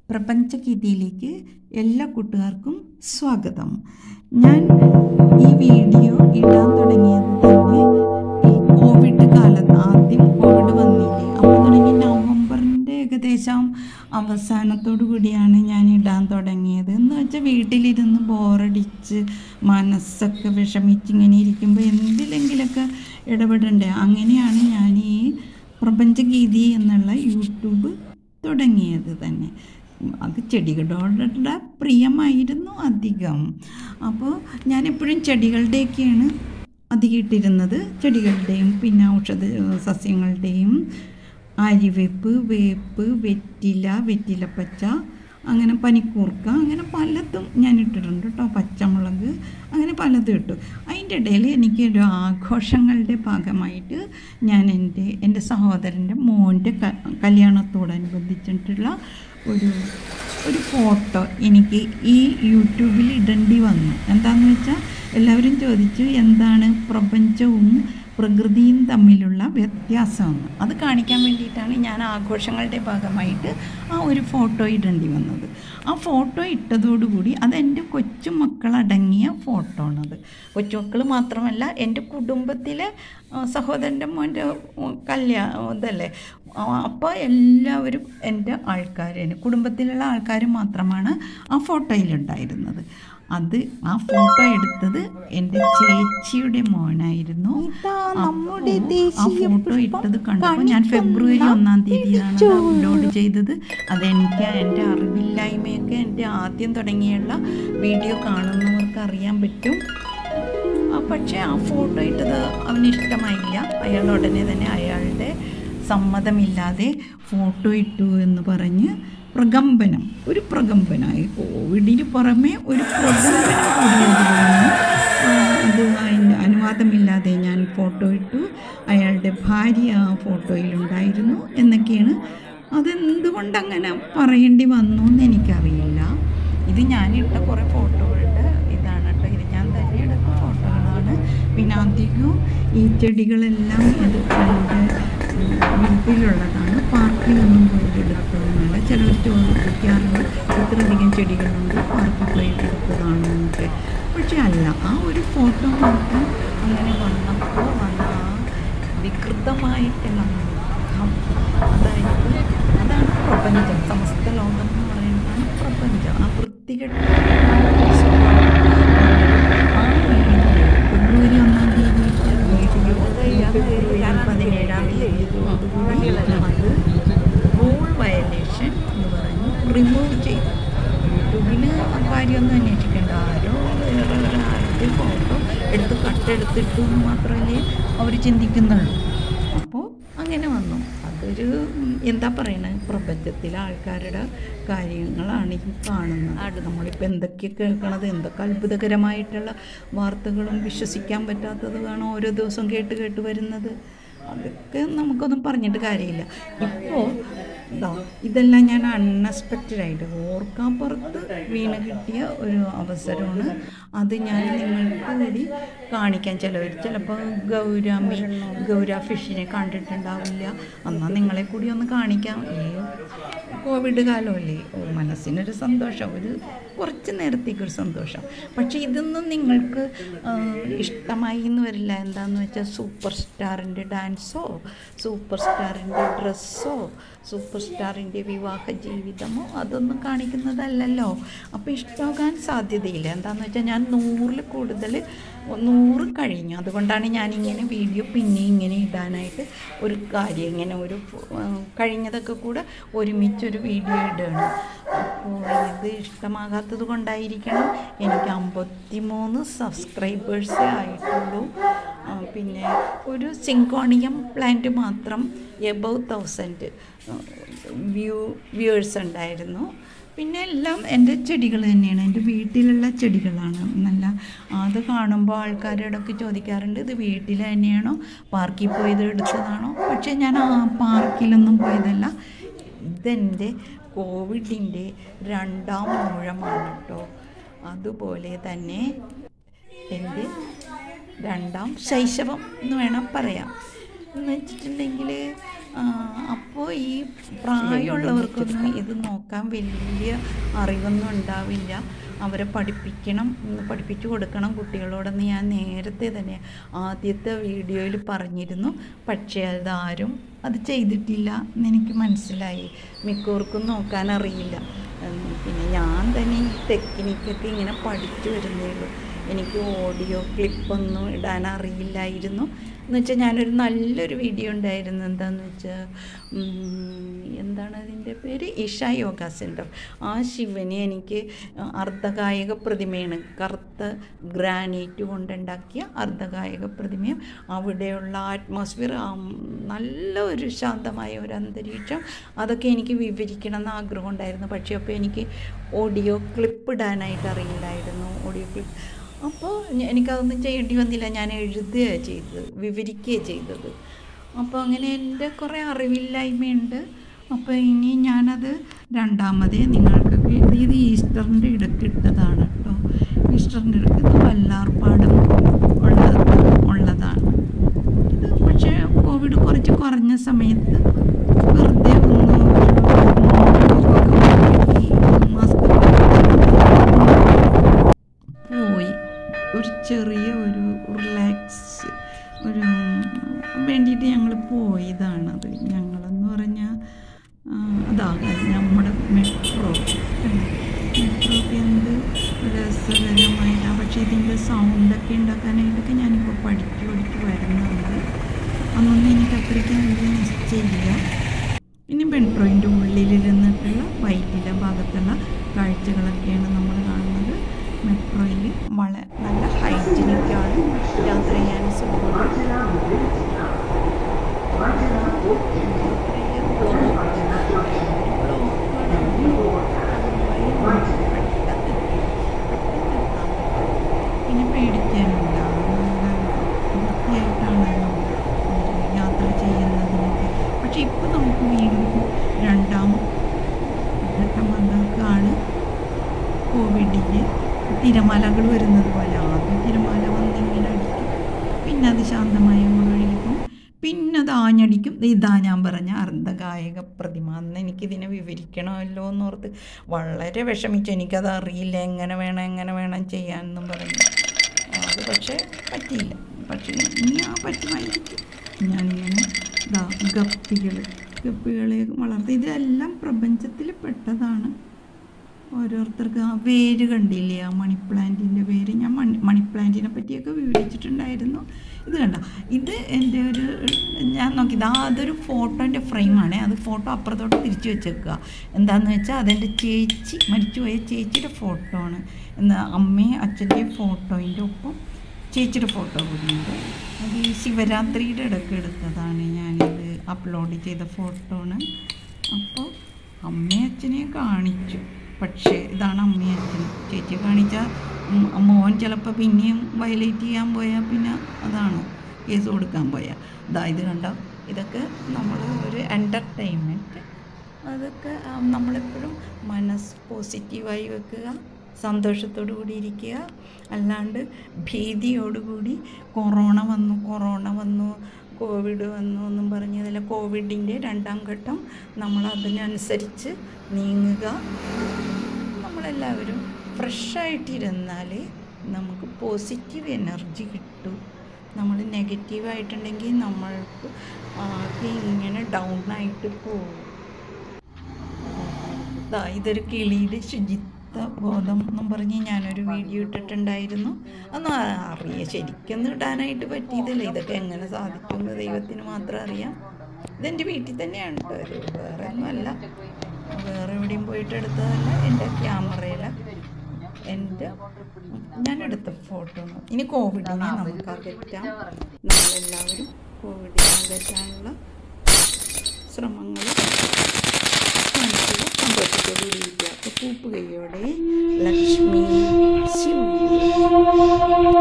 പ്രപഞ്ചഗീതിയിലേക്ക് എല്ലാ കൂട്ടുകാർക്കും സ്വാഗതം ഞാൻ ഈ വീഡിയോ ഇടാൻ തുടങ്ങിയത് തന്നെ ഈ കോവിഡ് കാലത്ത് ആദ്യം കോവിഡ് വന്നില്ലേ അപ്പോൾ തുടങ്ങി നവംബറിൻ്റെ ഏകദേശം അവസാനത്തോടു കൂടിയാണ് ഞാൻ ഇടാൻ തുടങ്ങിയത് എന്ന് വെച്ചാൽ വീട്ടിലിരുന്ന് ബോറടിച്ച് മനസ്സൊക്കെ വിഷമിച്ച് ഇങ്ങനെ ഇരിക്കുമ്പോൾ എന്തിലെങ്കിലൊക്കെ ഇടപെടണ്ടേ അങ്ങനെയാണ് ഞാൻ ഈ പ്രപഞ്ചഗീതി എന്നുള്ള യൂട്യൂബ് തുടങ്ങിയത് തന്നെ അത് ചെടികളോടുള്ള പ്രിയമായിരുന്നു അധികം അപ്പോൾ ഞാനെപ്പോഴും ചെടികളുടെയൊക്കെയാണ് അധികം ഇട്ടിരുന്നത് ചെടികളുടെയും പിന്നെ ഔഷധ സസ്യങ്ങളുടെയും ആര്യവേപ്പ് വേപ്പ് വെറ്റില വെറ്റിലപ്പച്ച അങ്ങനെ പനിക്കൂർക്ക അങ്ങനെ പലതും ഞാൻ ഇട്ടിട്ടുണ്ട് കേട്ടോ പച്ചമുളക് അങ്ങനെ പലതും ഇട്ടു അതിൻ്റെ ഇടയിൽ എനിക്ക് ഒരു ആഘോഷങ്ങളുടെ ഭാഗമായിട്ട് ഞാൻ എൻ്റെ എൻ്റെ സഹോദരൻ്റെ മോൻ്റെ ക കല്യാണത്തോടനുബന്ധിച്ചിട്ടുള്ള ഒരു ഒരു ഫോട്ടോ എനിക്ക് ഈ യൂട്യൂബിൽ ഇടേണ്ടി വന്നു എന്താണെന്ന് വെച്ചാൽ എല്ലാവരും ചോദിച്ചു എന്താണ് പ്രപഞ്ചവും പ്രകൃതിയും തമ്മിലുള്ള വ്യത്യാസമെന്ന് അത് കാണിക്കാൻ വേണ്ടിയിട്ടാണ് ഞാൻ ആഘോഷങ്ങളുടെ ഭാഗമായിട്ട് ആ ഒരു ഫോട്ടോ ഇടേണ്ടി വന്നത് ആ ഫോട്ടോ ഇട്ടതോടുകൂടി അത് എൻ്റെ കൊച്ചുമക്കളടങ്ങിയ ഫോട്ടോ ആണത് കൊച്ചുമക്കൾ മാത്രമല്ല എൻ്റെ കുടുംബത്തിലെ ആ, സഹോദരൻ്റെ മോൻ്റെ കല്യാണം ഇതല്ലേ അപ്പോൾ എല്ലാവരും എൻ്റെ ആൾക്കാർ കുടുംബത്തിലുള്ള ആൾക്കാർ മാത്രമാണ് ആ ഫോട്ടോയിലുണ്ടായിരുന്നത് അത് ആ ഫോട്ടോ എടുത്തത് എൻ്റെ ചേച്ചിയുടെ മോനായിരുന്നു നമ്മുടെ അപ്പോൾ ആ ഫോട്ടോ ഇട്ടത് കണ്ടപ്പോൾ ഞാൻ ഫെബ്രുവരി ഒന്നാം തീയതിയാണ് അത് അപ്ലോഡ് ചെയ്തത് അതെനിക്ക് എൻ്റെ അറിവില്ലായ്മയൊക്കെ എൻ്റെ ആദ്യം തുടങ്ങിയുള്ള വീഡിയോ കാണുന്നവർക്ക് അറിയാൻ പറ്റും ആ, പക്ഷേ ആ ഫോട്ടോ ഇട്ടത് അവന് ഇഷ്ടമായില്ല അയാൾ ഉടനെ തന്നെ അയാളുടെ സമ്മതമില്ലാതെ ഫോട്ടോ ഇട്ടു എന്ന് പറഞ്ഞ് പ്രകമ്പനം ഒരു പ്രകമ്പനമായി കോവിഡിന് പുറമെ ഒരു പ്രകമ്പനം കൂടിയതുകൊണ്ടാണ് അത് അതിൻ്റെ അനുവാദമില്ലാതെ ഞാൻ ഫോട്ടോ ഇട്ടു അയാളുടെ ഭാര്യ ആ ഫോട്ടോയിലുണ്ടായിരുന്നു എന്നൊക്കെയാണ് അതെന്തുകൊണ്ട് അങ്ങനെ പറയേണ്ടി വന്നു എന്ന് എനിക്കറിയില്ല ഇത് ഞാനിട്ട കുറേ ഫോട്ടോകളുടെ ഇതാണ് കേട്ടോ ഇത് ഞാൻ തന്നെ എടുത്ത ഫോട്ടോകളാണ് പിന്നെ അധികവും ഈ ചെടികളെല്ലാം ഇത് എൻ്റെ വീട്ടിലുള്ളതാണ് പാർക്കിലൊന്നും പോയി എടുത്തതൊന്നുമല്ല ചിലർ ചോദിക്കാറുണ്ട് ഇത്രയധികം ചെടികളുണ്ട് പാർക്കിൽ പോയി എടുത്തതാണോ എന്നൊക്കെ പക്ഷെ അല്ല ആ ഒരു ഫോട്ടോ മാത്രം അങ്ങനെ വന്നപ്പോൾ വന്ന ആ വികൃതമായിട്ടുള്ള മുഖം അതായത് അതാണ് പ്രപഞ്ചം സമസ്ത ലോകം എന്ന് പറയുന്നതാണ് പ്രപഞ്ചം ആ വൃത്തികെട്ട ആ വീഡിയോ ഫെബ്രുവരി ഒന്നാം തീയതി വീഡിയോ ഫെബ്രുവരി പതിനേഴാം തീയതി അത് റൂൾ വയലേഷൻ എന്ന് പറഞ്ഞ് റിമൂവ് ചെയ്തു യൂട്യൂബിൽ ആ കാര്യമൊന്നും അന്വേഷിക്കേണ്ട ആരോ വേറെ ഒരാളുടെ ഫോട്ടോ എടുത്ത് കട്ടെടുത്തിട്ടു എന്ന് മാത്രമല്ലേ അവർ ചിന്തിക്കുന്നുള്ളൂ അപ്പോൾ അങ്ങനെ വന്നു അതൊരു ഉം, എന്താ പറയണത് പ്രപഞ്ചത്തിലെ ആൾക്കാരുടെ കാര്യങ്ങളാണ് ഈ കാണുന്നത് അത് നമ്മളിപ്പോൾ എന്തൊക്കെ കേൾക്കണത് എന്തൊക്കെ അത്ഭുതകരമായിട്ടുള്ള വാർത്തകളും വിശ്വസിക്കാൻ പറ്റാത്തതുമാണ് ഓരോ ദിവസവും കേട്ട് കേട്ട് വരുന്നത് അതൊക്കെ നമുക്കൊന്നും പറഞ്ഞിട്ട് കാര്യമില്ല ഇപ്പോൾ ഇതാ ഇതെല്ലാം ഞാൻ അൺഎക്സ്പെക്റ്റഡ് ആയിട്ട് ഓർക്കാൻ പുറത്ത് വീണ് കിട്ടിയ ഒരു അവസരമാണ് അത് ഞാൻ നിങ്ങൾക്ക് കൂടി കാണിക്കാൻ ചിലവർ ചിലപ്പോൾ ഗൗരാമി ഗൗര ഫിഷിനെ കണ്ടിട്ടുണ്ടാവില്ല എന്നാൽ നിങ്ങളെ കൂടി ഒന്ന് കാണിക്കാം ഈ കോവിഡ് കാലമല്ലേ ഓ മനസ്സിനൊരു സന്തോഷം ഒരു കുറച്ച് നേരത്തേക്കൊരു സന്തോഷം പക്ഷേ ഇതൊന്നും നിങ്ങൾക്ക് ആ, ഇഷ്ടമായി എന്ന് വരില്ല എന്താണെന്ന് വെച്ചാൽ സൂപ്പർ സ്റ്റാറിൻ്റെ ഡാൻസോ സൂപ്പർ സ്റ്റാറിൻ്റെ ഡ്രസ്സോ സൂപ്പർ സ്റ്റാറിൻ്റെ വിവാഹ ജീവിതമോ അതൊന്നും കാണിക്കുന്നതല്ലല്ലോ അപ്പോൾ ഇഷ്ടമാകാൻ സാധ്യതയില്ല എന്താണെന്ന് വെച്ചാൽ ഞാൻ നൂറിൽ കൂടുതൽ നൂറ് കഴിഞ്ഞു അതുകൊണ്ടാണ് ഞാനിങ്ങനെ വീഡിയോ പിന്നെ ഇങ്ങനെ ഇടാനായിട്ട് ഒരു കാര്യം ഇങ്ങനെ ഒരു ആ, കഴിഞ്ഞതൊക്കെ കൂടെ ഒരുമിച്ചൊരു വീഡിയോ ഇടുകയാണ് അപ്പോൾ ഇത് ഇഷ്ടമാകാത്തത് കൊണ്ടായിരിക്കണം എനിക്ക് അമ്പത്തി മൂന്ന് സബ്സ്ക്രൈബേഴ്സേ ആയിട്ടുള്ളൂ ആ, പിന്നെ ഒരു സിങ്കോണിയം പ്ലാന്റ് മാത്രം എബവ് തൗസൻഡ് വ്യൂ വ്യൂവേഴ്സ് ഉണ്ടായിരുന്നു പിന്നെ എല്ലാം എൻ്റെ ചെടികൾ തന്നെയാണ് എൻ്റെ വീട്ടിലുള്ള ചെടികളാണ് നല്ല അത് കാണുമ്പോൾ ആൾക്കാരോടൊക്കെ ചോദിക്കാറുണ്ട് ഇത് വീട്ടിൽ തന്നെയാണോ പാർക്കിൽ പോയത് എടുത്തതാണോ പക്ഷേ ഞാൻ ആ പാർക്കിലൊന്നും പോയതല്ല ഇതെൻ്റെ കോവിഡിൻ്റെ രണ്ടാം മൂഴമാണ് കേട്ടോ അതുപോലെ തന്നെ എൻ്റെ രണ്ടാം ശൈശവം എന്ന് വേണം പറയാം എന്ന് വെച്ചിട്ടുണ്ടെങ്കിൽ അപ്പോൾ ഈ പ്രായമുള്ളവർക്കൊന്നും ഇത് നോക്കാൻ വലിയ അറിവൊന്നും ഉണ്ടാവില്ല അവരെ പഠിപ്പിക്കണം ഉം, പഠിപ്പിച്ചു കൊടുക്കണം കുട്ടികളോടെന്ന് ഞാൻ നേരത്തെ തന്നെ ആദ്യത്തെ വീഡിയോയിൽ പറഞ്ഞിരുന്നു പക്ഷേ അതാരും അത് ചെയ്തിട്ടില്ല എന്നെനിക്ക് മനസ്സിലായി മിക്കവർക്കും നോക്കാൻ അറിയില്ല ഉം, പിന്നെ ഞാൻ തന്നെ ഈ ടെക്നിക്കൊക്കെ ഇങ്ങനെ പഠിച്ചു വരുന്നേ ഉള്ളൂ എനിക്ക് ഓഡിയോ ക്ലിപ്പൊന്നും ഇടാൻ അറിയില്ലായിരുന്നു എന്ന് വെച്ചാൽ ഞാനൊരു നല്ലൊരു വീഡിയോ ഉണ്ടായിരുന്നു എന്താന്ന് വെച്ചാൽ എന്താണ് അതിൻ്റെ പേര് ഇഷ യോഗ സെൻറ്റർ ആ ശിവനെ എനിക്ക് അർദ്ധകായക പ്രതിമയാണ് കറുത്ത ഗ്രാനൈറ്റ് കൊണ്ടുണ്ടാക്കിയ അർദ്ധകായക പ്രതിമയും അവിടെയുള്ള ആറ്റ്മോസ്ഫിയർ നല്ല ഒരു ശാന്തമായ ഒരു അന്തരീക്ഷം അതൊക്കെ എനിക്ക് വിവരിക്കണം എന്ന് ആഗ്രഹം ഉണ്ടായിരുന്നു പക്ഷേ അപ്പോൾ എനിക്ക് ഓഡിയോ ക്ലിപ്പ് ഇടാനായിട്ട് അറിയില്ലായിരുന്നു ഓഡിയോ ക്ലിപ്പ് അപ്പോൾ ഞ- എനിക്കതൊന്നും ചെയ്യേണ്ടി വന്നില്ല ഞാൻ എഴുതുകയാണ് ചെയ്തത് വിവരിക്കുകയാണ് ചെയ്തത് അപ്പോൾ അങ്ങനെ എൻ്റെ കുറേ അറിവില്ലായ്മയുണ്ട് അപ്പോൾ ഇനി ഞാനത് രണ്ടാമതേ നിങ്ങൾക്കൊക്കെ ഇത് ഇത് ഈസ്റ്ററിൻ്റെ ഇടയ്ക്ക് ഇട്ടതാണ് കേട്ടോ ഈസ്റ്ററിൻ്റെ ഇടയ്ക്ക് ഇത് വല്ലാർപ്പാടം ഉള്ളത് ഉള്ളതാണ് ഇത് പക്ഷേ കോവിഡ് കുറച്ച് കുറഞ്ഞ സമയത്ത് വെറുതെ ഒന്ന് മാസ്ക് പോയി ഒരു ചെറിയ ഒരു റിലാക്സ് ഒരു വേണ്ടിയിട്ട് ഞങ്ങൾ പോയതാണത് ഞങ്ങളെന്ന് പറഞ്ഞാൽ അതാ നമ്മുടെ മെട്രോ മെട്രോക്ക് എന്ത് രസകരമായിട്ടാണ് പക്ഷേ ഇതിൻ്റെ സൗണ്ടൊക്കെ ഉണ്ടാക്കാനായിട്ടൊക്കെ ഞാനിപ്പോൾ പഠിച്ചു പഠിച്ചു വരുന്നുണ്ട് അന്നൊന്നും എനിക്ക് അത്രയ്ക്ക് വലിയ നിശ്ചയില്ല ഇനി മെട്രോയിൻ്റെ ഉള്ളിലിരുന്നിട്ടുള്ള വൈറ്റില ഭാഗത്തുള്ള കാഴ്ചകളൊക്കെയാണ് നമ്മൾ കാണുന്നത് മെട്രോയിൽ വളരെ നല്ല ഹൈജീനിക്കാണ് യാത്ര ചെയ്യാൻ സുഖമാണ് പിന്നെ പേടിക്കാനില്ല നല്ല വൃത്തിയായിട്ടാണല്ലോ ഒരു യാത്ര ചെയ്യുന്നതിനൊക്കെ പക്ഷെ ഇപ്പോൾ നമുക്ക് വീണ്ടും രണ്ടാം ഘട്ടം വന്നേക്കാണ് കോവിഡിൻ്റെ തിരമാലകൾ വരുന്നത് പോലെ ആദ്യം തിരമാല വന്നിങ്ങനെ അടിക്കും പിന്നെ അത് ശാന്തമായി അങ്ങോട്ട് ഒഴുകിക്കും പിന്നെ അത് ആഞ്ഞടിക്കും ദേ ഇതാ ഞാൻ പറഞ്ഞ അർദ്ധകായക പ്രതിമ അന്ന് എനിക്കിതിനെ വിവരിക്കണമല്ലോ എന്നോർത്ത് വളരെ വിഷമിച്ചു എനിക്കത് അറിയില്ല എങ്ങനെ വേണം എങ്ങനെ വേണം ചെയ്യാനെന്നും പറഞ്ഞു അത് പക്ഷേ പറ്റിയില്ല പക്ഷേ ഇനി ആ പറ്റുമായിരിക്കും ഞാനിങ്ങനെ ഇതാ ഗപ്പികൾ ഗപ്പികളെ വളർത്തി ഇതെല്ലാം പ്രപഞ്ചത്തിൽ പെട്ടതാണ് ഓരോരുത്തർക്ക് ആ വേര് കണ്ടില്ലേ ആ മണി പ്ലാന്റിൻ്റെ വേര് ഞാൻ മണി മണി പ്ലാന്റിനെ പറ്റിയൊക്കെ വിവരിച്ചിട്ടുണ്ടായിരുന്നു ഇത് കണ്ട ഇത് എൻ്റെ ഒരു ഞാൻ നോക്കിയത് ആ അതൊരു ഫോട്ടോൻ്റെ ഫ്രെയിമാണ് അത് ഫോട്ടോ അപ്പുറത്തോട്ട് തിരിച്ചു വെച്ചേക്കുക എന്താണെന്ന് വെച്ചാൽ അതെൻ്റെ ചേച്ചി മരിച്ചുപോയ ചേച്ചിയുടെ ഫോട്ടോ ആണ് എന്താ അമ്മയും അച്ഛൻ്റെയും ഫോട്ടോയിൻ്റെ ഒപ്പം ചേച്ചിയുടെ ഫോട്ടോ കൂടിയുണ്ട് അത് ഈ ശിവരാത്രിയുടെ ഇടയ്ക്ക് എടുത്തതാണ് ഞാനിത് അപ്ലോഡ് ചെയ്ത ഫോട്ടോ ആണ് അപ്പോൾ അമ്മയും അച്ഛനെയും കാണിച്ചു പക്ഷേ ഇതാണ് അമ്മയും അച്ഛനും ചേച്ചി കാണിച്ചാൽ മോൻ ചിലപ്പോൾ പിന്നെയും വയലേറ്റ് ചെയ്യാൻ പോയാൽ പിന്നെ അതാണ് കേസ് കൊടുക്കാൻ പോയാൽ ഇതാ ഇത് കണ്ടോ ഇതൊക്കെ നമ്മൾ ഒരു എൻ്റർടൈൻമെൻറ്റ് അതൊക്കെ ആ, നമ്മളെപ്പോഴും മനസ്സ് പോസിറ്റീവായി വെക്കുക സന്തോഷത്തോടു കൂടി ഇരിക്കുക അല്ലാണ്ട് ഭീതിയോടുകൂടി കൊറോണ വന്നു കൊറോണ വന്നു കോവിഡ് വന്നു എന്നും പറഞ്ഞതിൽ കോവിഡിൻ്റെ രണ്ടാം ഘട്ടം നമ്മൾ അതിനനുസരിച്ച് നീങ്ങുക നമ്മളെല്ലാവരും ഫ്രഷായിട്ടിരുന്നാൽ നമുക്ക് പോസിറ്റീവ് എനർജി കിട്ടും നമ്മൾ നെഗറ്റീവായിട്ടുണ്ടെങ്കിൽ നമ്മൾക്ക് ആകെ ഇങ്ങനെ ഡൗൺ ആയിട്ട് പോകും ദാ ഇതൊരു കിളിയുടെ ശുചിത്വ ബോധം എന്നും പറഞ്ഞ് ഞാനൊരു വീഡിയോ ഇട്ടിട്ടുണ്ടായിരുന്നു ഒന്നും അറിയാം ശരിക്കൊന്നും ഇടാനായിട്ട് പറ്റിയതല്ല ഇതൊക്കെ എങ്ങനെ സാധിക്കുമെന്ന് ദൈവത്തിന് മാത്രം അറിയാം ഇതെൻ്റെ വീട്ടിൽ തന്നെയാണ് കേട്ടോ ഇത് വേറെ ഒന്നുമല്ല വേറെ എവിടെയും പോയിട്ട് എടുത്തതല്ല എൻ്റെ ക്യാമറയിൽ എൻ്റെ ഞാനെടുത്ത ഫോട്ടോ ഇനി കോവിഡിനെ നമുക്ക് അകറ്റാം നമ്മളെല്ലാവരും കോവിഡിനെ അകറ്റാനുള്ള ശ്രമങ്ങൾ മനസ്സിൽ സന്തോഷത്തോടുകൂടിയിരിക്കുക അപ്പോൾ കൂപ്പുകയോടെ ലക്ഷ്മി ശിവ